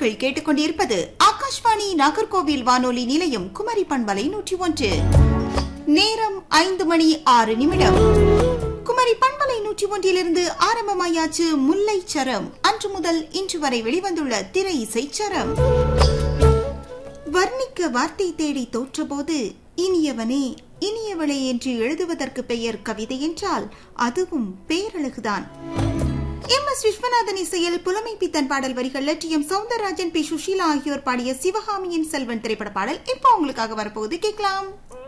நேயர்கள் கேட்டுக்கொண்டிருப்பது ஆகாஷ்வாணி நாகர்கோவில் வானொலி நிலையம் குமரி பண்பலை நூற்றி ஒன்று நேரம் ஐந்து மணி ஆறு நிமிடம் குமரி பண்பலை நூற்றி ஒன்றிலிருந்து ஆரம்பமாயாச்சு முல்லை சரம் அன்று முதல் இன்று வரை வெளிவந்துள்ள திரை இசை சரம் வர்ணிக்க வார்த்தை தேடி தோற்றபோது இனியவனே இனியவளே என்று எழுதுவதற்கு பெயர் கவிதை என்றால் அதுவும் பேரழகுதான் எம் எஸ் விஸ்வநாதன் இசையில் புலமை பித்தன் பாடல் வரிகள் T M Soundararajan P Susheela ஆகியோர் பாடிய சிவகாமியின் செல்வன் திரைப்பட பாடல் இப்போ உங்களுக்காக வரப்போகுது கேட்கலாம்